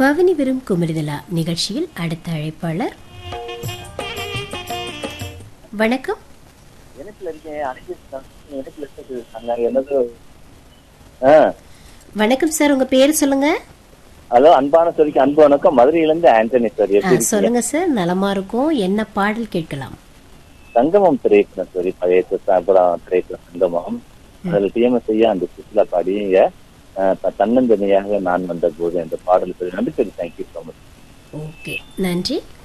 பவனி வெறும் குமரிதலா நிகழ்ச்சியில் அடுத்த அழைப்பாளர் வணக்கம் இணைப்புல இருக்கேன் அனைத்து இணைப்புல இருக்காங்க என்னது ஆ வணக்கம் சார் உங்க பேர் சொல்லுங்க ஹலோ அன்பான சொல்லிக்கு அன்பு வணக்கம் மதுரையில இருந்து ஆண்டனி சார் ஆ, எப்படி இருக்கீங்க சொல்லுங்க சார் நலமா இருக்கும் என்ன பாடல் கேட்கலாம் சங்கமம் திரைப்படம் சொல்லி பழைய படம் திரைப்படம் சங்கமம் அதுல டிஎம்எஸ் ஐயா அந்த சுற்றுலா பாடிய அஹ், த- தன்னந்தனியாக நான் வந்த போது அந்த பாடல் சொல்லி நன்றி சரி தேங்க்யூ ஸோ மச் ஓகே நன்றி